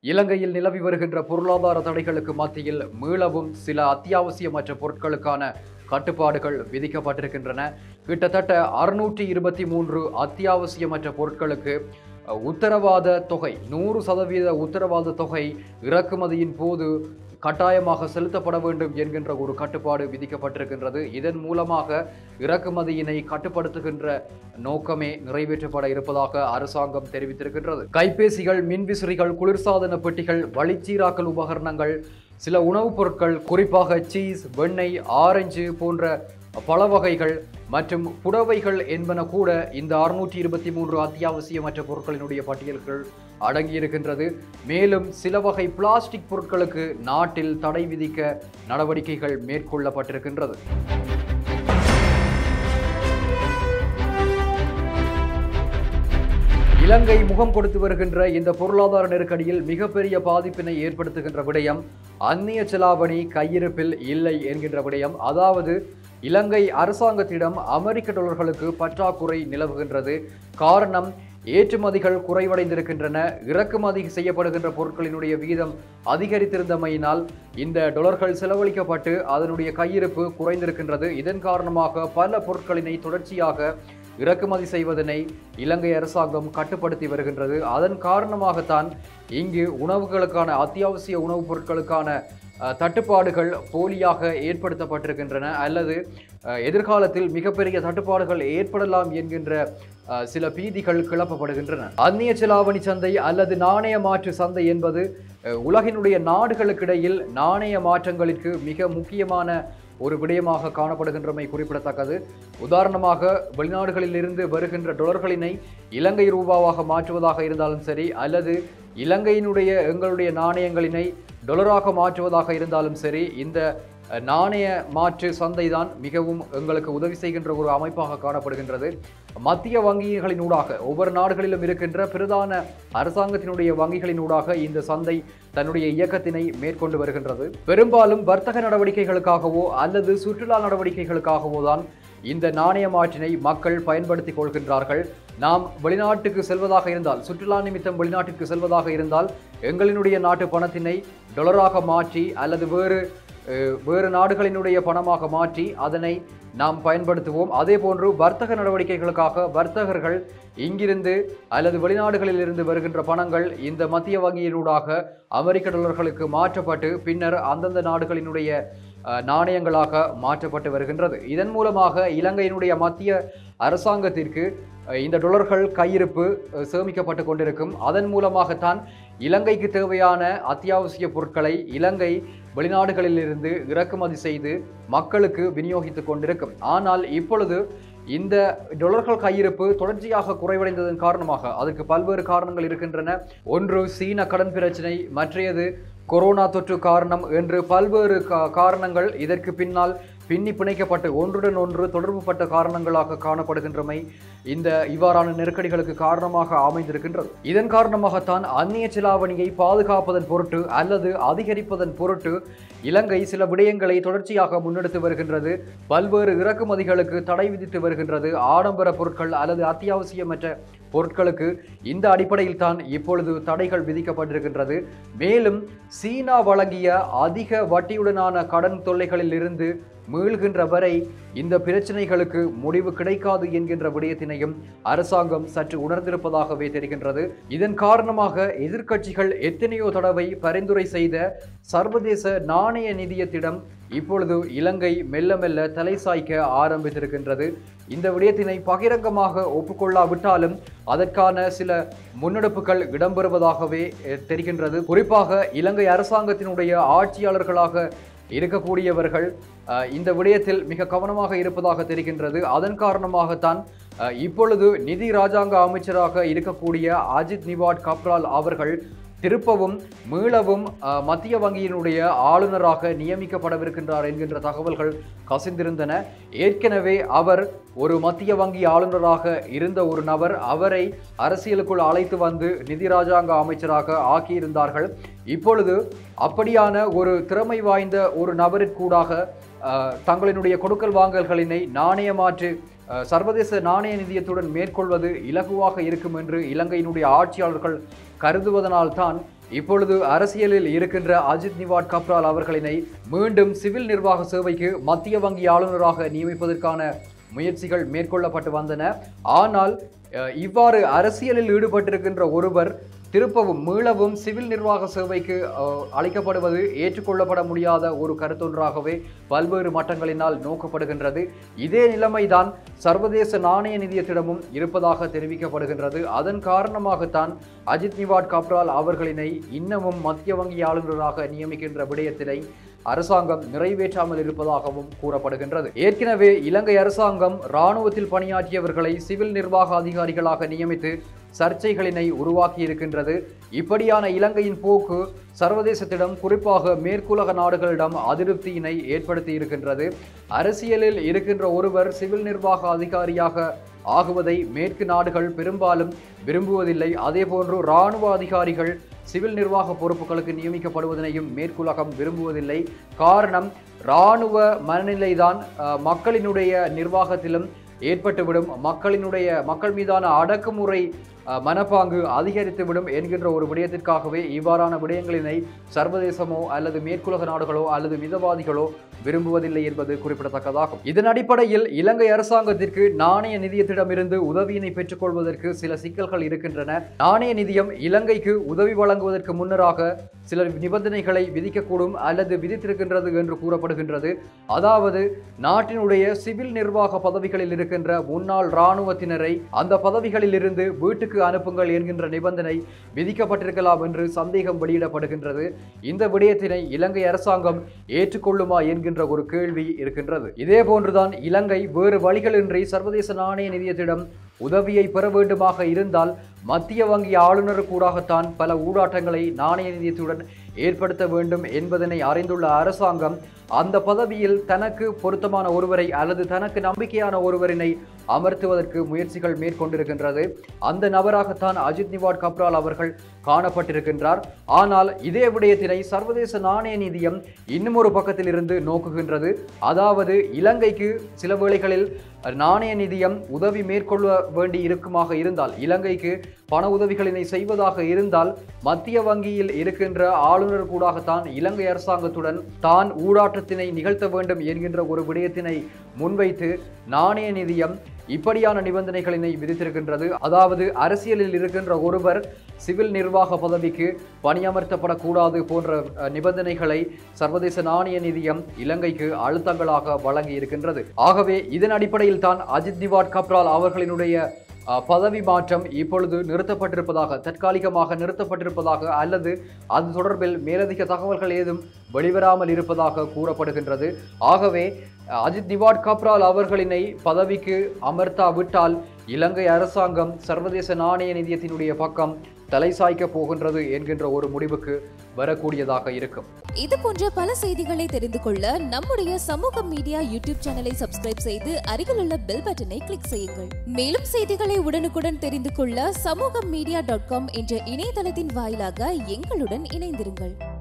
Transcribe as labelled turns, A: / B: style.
A: இலங்கையில் நிலவி வருகின்ற பொருளாதார தடைகளுக்கு மத்தியில் மீளவும் சில அத்தியாவசியமற்ற பொருட்களுக்கான கட்டுப்பாடுகள் விதிக்கப்பட்டிருக்கின்றன கிட்டத்தட்ட அறுநூற்றி இருபத்தி மூன்று அத்தியாவசியமற்ற பொருட்களுக்கு அஹ், உத்தரவாத தொகை நூறு சதவீத உத்தரவாத தொகை இறக்குமதியின் போது கட்டாயமாக செலுத்தப்பட வேண்டும் என்கின்ற ஒரு கட்டுப்பாடு விதிக்கப்பட்டிருக்கின்றது இதன் மூலமாக இறக்குமதியினை கட்டுப்படுத்துகின்ற நோக்கமே நிறைவேற்றப்பட இருப்பதாக அரசாங்கம் தெரிவித்திருக்கின்றது கைபேசிகள் மின்விசிறிகள் குளிர்சாதன பெட்டிகள் வழிச்சீராக்கல் உபகரணங்கள் சில உணவுப் பொருட்கள் குறிப்பாக சீஸ் வெண்ணெய் ஆரஞ்சு போன்ற பல வகைகள் மற்றும் புடவைகள் என்பன கூட இந்த அறுநூற்றி இருபத்தி மூன்று அத்தியாவசியமற்ற பொருட்களினுடைய பட்டியல்கள் அடங்கியிருக்கின்றது மேலும் சில வகை பிளாஸ்டிக் பொருட்களுக்கு நாட்டில் தடை விதிக்க நடவடிக்கைகள் மேற்கொள்ளப்பட்டிருக்கின்றது இலங்கை முகம் கொடுத்து வருகின்ற இந்த பொருளாதார நெருக்கடியில் மிகப்பெரிய பாதிப்பினை ஏற்படுத்துகின்ற விடயம் அந்நிய செலாவணி கையிருப்பில் இல்லை என்கின்ற விடயம் அதாவது இலங்கை அரசாங்கத்திடம் அமெரிக்க டாலர்களுக்கு பற்றாக்குறை நிலவுகின்றது காரணம் ஏற்றுமதிகள் குறைவடைந்திருக்கின்றன இறக்குமதி செய்யப்படுகின்ற பொருட்களினுடைய விகிதம் அதிகரித்திருந்தமையினால் இந்த டொலர்கள் செலவழிக்கப்பட்டு அதனுடைய கையிருப்பு குறைந்திருக்கின்றது இதன் காரணமாக பல பொருட்களினை தொடர்ச்சியாக இறக்குமதி செய்வதனை இலங்கை அரசாங்கம் கட்டுப்படுத்தி வருகின்றது அதன் காரணமாகத்தான் இங்கு உணவுகளுக்கான அத்தியாவசிய உணவுப் பொருட்களுக்கான அஹ், தட்டுப்பாடுகள் போலியாக ஏற்படுத்தப்பட்டிருக்கின்றன அல்லது அஹ், எதிர்காலத்தில் மிகப்பெரிய தட்டுப்பாடுகள் ஏற்படலாம் என்கின்ற அஹ், சில பீதிகள் கிளப்பப்படுகின்றன அந்நிய செலாவணி சந்தை அல்லது நாணய மாற்று சந்தை என்பது அஹ், உலகினுடைய நாடுகளுக்கிடையில் நாணய மாற்றங்களுக்கு மிக முக்கியமான ஒரு விடயமாக காணப்படுகின்றமை குறிப்பிடத்தக்கது உதாரணமாக வெளிநாடுகளில் இருந்து வருகின்ற டொலர்களினை இலங்கை ரூபாவாக மாற்றுவதாக இருந்தாலும் சரி அல்லது இலங்கையினுடைய எங்களுடைய நாணயங்களினை டொலராக மாற்றுவதாக இருந்தாலும் சரி இந்த அஹ், நாணய மாற்று சந்தை தான் மிகவும் எங்களுக்கு உதவி செய்கின்ற ஒரு அமைப்பாக காணப்படுகின்றது மத்திய வங்கிகளினூடாக ஒவ்வொரு நாடுகளிலும் இருக்கின்ற பிரதான அரசாங்கத்தினுடைய வங்கிகளினூடாக இந்த சந்தை தன்னுடைய இயக்கத்தினை மேற்கொண்டு வருகின்றது பெரும்பாலும் வர்த்தக நடவடிக்கைகளுக்காகவோ அல்லது சுற்றுலா நடவடிக்கைகளுக்காகவோ தான் இந்த நாணய மாற்றினை மக்கள் பயன்படுத்திக் கொள்கின்றார்கள் நாம் வெளிநாட்டுக்கு செல்வதாக இருந்தால் சுற்றுலா நிமித்தம் வெளிநாட்டிற்கு செல்வதாக இருந்தால் எங்களினுடைய நாட்டு பணத்தினை டொலராக மாற்றி அல்லது வேறு அஹ், வேறு நாடுகளினுடைய பணமாக மாற்றி அதனை நாம் பயன்படுத்துவோம் அதே போன்று வர்த்தக நடவடிக்கைகளுக்காக வர்த்தகர்கள் இங்கிருந்து அல்லது வெளிநாடுகளில் இருந்து வருகின்ற பணங்கள் இந்த மத்திய வங்கியினூடாக அமெரிக்க டாலர்களுக்கு மாற்றப்பட்டு பின்னர் அந்தந்த நாடுகளினுடைய அஹ், நாணயங்களாக மாற்றப்பட்டு வருகின்றது இதன் மூலமாக இலங்கையினுடைய மத்திய அரசாங்கத்திற்கு அஹ், இந்த டொலர்கள் கையிருப்பு அஹ், சேமிக்கப்பட்டு கொண்டிருக்கும் அதன் மூலமாகத்தான் இலங்கைக்கு தேவையான அத்தியாவசிய பொருட்களை இலங்கை வெளிநாடுகளிலிருந்து இறக்குமதி செய்து மக்களுக்கு விநியோகித்துக் கொண்டிருக்கும் ஆனால் இப்பொழுது இந்த டொலர்கள் கையிருப்பு தொடர்ச்சியாக குறைவடைந்ததன் காரணமாக அதற்கு பல்வேறு காரணங்கள் இருக்கின்றன ஒன்று சீன கடன் பிரச்சினை மற்றையது கொரோனா தொற்று காரணம் என்று பல்வேறு கா- காரணங்கள் இதற்கு பின்னால் பின்னி பிணைக்கப்பட்டு ஒன்றுடன் ஒன்று தொடர்புபட்ட காரணங்களாக காணப்படுகின்றமை இந்த இவ்வாறான நெருக்கடிகளுக்கு காரணமாக அமைந்திருக்கின்றது இதன் காரணமாகத்தான் அந்நிய செலாவணியை பாதுகாப்பதன் பொருட்டு அல்லது அதிகரிப்பதன் பொருட்டு இலங்கை சில விடயங்களை தொடர்ச்சியாக முன்னெடுத்து வருகின்றது பல்வேறு இறக்குமதிகளுக்கு தடை விதித்து வருகின்றது ஆடம்பர பொருட்கள் அல்லது அத்தியாவசியமற்ற பொருட்களுக்கு இந்த அடிப்படையில் தான் இப்பொழுது தடைகள் விதிக்கப்பட்டிருக்கின்றது மேலும் சீனா வழங்கிய அதிக வட்டியுடனான கடன் தொல்லைகளில் இருந்து மீள்கின்ற வரை இந்த பிரச்சனைகளுக்கு முடிவு கிடைக்காது என்கின்ற விடயத்தினையும் அரசாங்கம் சற்று உணர்ந்திருப்பதாகவே தெரிகின்றது இதன் காரணமாக எதிர்க்கட்சிகள் எத்தனையோ தடவை பரிந்துரை செய்த சர்வதேச நாணய நிதியத்திடம் இப்பொழுது இலங்கை மெல்ல மெல்ல தலை சாய்க்க ஆரம்பித்திருக்கின்றது இந்த விடயத்தினை பகிரங்கமாக ஒப்புக்கொள்ளாவிட்டாலும் அதற்கான சில முன்னெடுப்புகள் இடம்பெறுவதாகவே அஹ், தெரிகின்றது குறிப்பாக இலங்கை அரசாங்கத்தினுடைய ஆட்சியாளர்களாக இருக்கக்கூடியவர்கள் அஹ், இந்த விடயத்தில் மிக கவனமாக இருப்பதாக தெரிகின்றது அதன் காரணமாகத்தான் அஹ், இப்பொழுது நிதி ராஜாங்க அமைச்சராக இருக்கக்கூடிய அஜித் நிவாட் கப்ரால் அவர்கள் திருப்பவும் மீளவும் அஹ், மத்திய வங்கியினுடைய ஆளுநராக நியமிக்கப்படவிருக்கின்றார் என்கின்ற தகவல்கள் கசிந்திருந்தன ஏற்கனவே அவர் ஒரு மத்திய வங்கி ஆளுநராக இருந்த ஒரு நபர் அவரை அரசியலுக்குள் அழைத்து வந்து நிதி ராஜாங்க அமைச்சராக ஆக்கியிருந்தார்கள் இப்பொழுது அப்படியான ஒரு திறமை வாய்ந்த ஒரு நபரிற்கூடாக அஹ், தங்களினுடைய கொடுக்கல் வாங்கல்களினை நாணய மாற்று அஹ், சர்வதேச நாணய நிதியத்துடன் மேற்கொள்வது இலகுவாக இருக்கும் என்று இலங்கையினுடைய ஆட்சியாளர்கள் கருதுவதனால்தான் இப்பொழுது அரசியலில் இருக்கின்ற அஜித் நிவாட் கப்ரால் அவர்களினை மீண்டும் சிவில் நிர்வாக சேவைக்கு மத்திய வங்கி ஆளுநராக நியமிப்பதற்கான முயற்சிகள் மேற்கொள்ளப்பட்டு வந்தன ஆனால் அஹ், இவ்வாறு அரசியலில் ஈடுபட்டிருக்கின்ற ஒருவர் திருப்பவும் மீளவும் சிவில் நிர்வாக சேவைக்கு அஹ், அளிக்கப்படுவது ஏற்றுக்கொள்ளப்பட முடியாத ஒரு கருத்தொன்றாகவே பல்வேறு மட்டங்களினால் நோக்கப்படுகின்றது இதே நிலைமைதான் சர்வதேச நாணய நிதியத்திடமும் இருப்பதாக தெரிவிக்கப்படுகின்றது அதன் காரணமாகத்தான் அஜித் நிவாட் கப்ரால் அவர்களினை இன்னமும் மத்திய வங்கி ஆளுநராக நியமிக்கின்ற விடயத்தினை அரசாங்கம் நிறைவேற்றாமல் இருப்பதாகவும் கூறப்படுகின்றது ஏற்கனவே இலங்கை அரசாங்கம் இராணுவத்தில் பணியாற்றியவர்களை சிவில் நிர்வாக அதிகாரிகளாக நியமித்து சர்ச்சைகளினை உருவாக்கி இருக்கின்றது இப்படியான இலங்கையின் போக்கு சர்வதேசத்திடம் குறிப்பாக மேற்குலக நாடுகளிடம் அதிருப்தியினை ஏற்படுத்தி இருக்கின்றது அரசியலில் இருக்கின்ற ஒருவர் சிவில் நிர்வாக அதிகாரியாக ஆகுவதை மேற்கு நாடுகள் பெரும்பாலும் விரும்புவதில்லை அதேபோன்று இராணுவ அதிகாரிகள் சிவில் நிர்வாக பொறுப்புகளுக்கு நியமிக்கப்படுவதனையும் மேற்குலகம் விரும்புவதில்லை காரணம் இராணுவ மனநிலைதான் அஹ், மக்களினுடைய நிர்வாகத்திலும் ஏற்பட்டுவிடும் மக்களினுடைய மக்கள் மீதான அடக்குமுறை அஹ், மனப்பாங்கு அதிகரித்துவிடும் என்கின்ற ஒரு விடயத்திற்காகவே இவ்வாறான விடயங்களினை சர்வதேசமோ அல்லது மேற்குலக நாடுகளோ அல்லது மிதவாதிகளோ விரும்புவதில்லை என்பது குறிப்பிடத்தக்கதாகும் இதன் அடிப்படையில் இலங்கை அரசாங்கத்திற்கு நாணய நிதியத்திடமிருந்து உதவியினை பெற்றுக்கொள்வதற்கு சில சிக்கல்கள் இருக்கின்றன நாணய நிதியம் இலங்கைக்கு உதவி வழங்குவதற்கு முன்னராக சில நிபந்தனைகளை விதிக்கக்கூடும் அல்லது விதித்திருக்கின்றது என்று கூறப்படுகின்றது அதாவது நாட்டினுடைய சிவில் நிர்வாக பதவிகளில் இருக்கின்ற முன்னாள் இராணுவத்தினரை அந்த பதவிகளில் இருந்து வீட்டுக்கு அனுப்புங்கள் என்கின்ற நிபந்தனை விதிக்கப்பட்டிருக்கலாம் என்று சந்தேகம் வெளியிடப்படுகின்றது இந்த விடயத்தினை இலங்கை அரசாங்கம் ஏற்றுக்கொள்ளுமா என்கின்ற ஒரு கேள்வி இருக்கின்றது இதே போன்றுதான் இலங்கை வேறு வழிகளின்றி சர்வதேச நாணய நிதியத்திடம் உதவியை பெற வேண்டுமாக இருந்தால் மத்திய வங்கி ஆளுநர் கூடாகத்தான் பல ஊடாட்டங்களை நாணய நிதியத்துடன் ஏற்படுத்த வேண்டும் என்பதனை அறிந்துள்ள அரசாங்கம் அந்த பதவியில் தனக்கு பொருத்தமான ஒருவரை அல்லது தனக்கு நம்பிக்கையான ஒருவரினை அமர்த்துவதற்கு முயற்சிகள் மேற்கொண்டிருக்கின்றது அந்த நபராகத்தான் அஜித் நிவாட் கப்ரால் அவர்கள் காணப்பட்டிருக்கின்றார் ஆனால் இதே விடயத்தினை சர்வதேச நாணய நிதியம் இன்னும் ஒரு பக்கத்தில் இருந்து நோக்குகின்றது அதாவது இலங்கைக்கு சில வேளைகளில் நாணய நிதியம் உதவி மேற்கொள்ள வேண்டி இருக்குமாக இருந்தால் இலங்கைக்கு பண உதவிகளினை செய்வதாக இருந்தால் மத்திய வங்கியில் இருக்கின்ற ஆளுநர் கூடாகத்தான் இலங்கை அரசாங்கத்துடன் தான் ஊடாட்டத்தினை நிகழ்த்த வேண்டும் என்கின்ற ஒரு விடயத்தினை முன்வைத்து நாணய நிதியம் இப்படியான நிபந்தனைகளினை விதித்திருக்கின்றது அதாவது அரசியலில் இருக்கின்ற ஒருவர் சிவில் நிர்வாக பதவிக்கு பணியமர்த்தப்படக்கூடாது போன்ற அஹ், நிபந்தனைகளை சர்வதேச நாணய நிதியம் இலங்கைக்கு அழுத்தங்களாக வழங்கி இருக்கின்றது ஆகவே இதன் அடிப்படையில் தான் அஜித் நிவாட் கப்ரால் அவர்களினுடைய அஹ், பதவி மாற்றம் இப்பொழுது நிறுத்தப்பட்டிருப்பதாக தற்காலிகமாக நிறுத்தப்பட்டிருப்பதாக அல்லது அது தொடர்பில் மேலதிக தகவல்கள் ஏதும் வெளிவராமல் இருப்பதாக கூறப்படுகின்றது ஆகவே அஜித் நிவாட் கப்ரால் அவர்களினை பதவிக்கு அமர்த்தாவிட்டால் இலங்கை அரசாங்கம் சர்வதேச நாணய நிதியத்தினுடைய பக்கம் தலை சாய்க்கப் போகின்றது என்கின்ற ஒரு முடிவுக்கு வரக்கூடியதாக இருக்கும்
B: இது போன்ற பல செய்திகளை தெரிந்து கொள்ள நம்முடைய சமூக மீடியா யூடியூப் சேனலை சப்ஸ்கிரைப் செய்து அருகிலுள்ள பெல் பட்டனை கிளிக் செய்யுங்கள் மேலும் செய்திகளை உடனுக்குடன் தெரிந்து கொள்ள சமூக மீடியா டாட் காம் என்ற இணையதளத்தின் வாயிலாக எங்களுடன் இணைந்திருங்கள்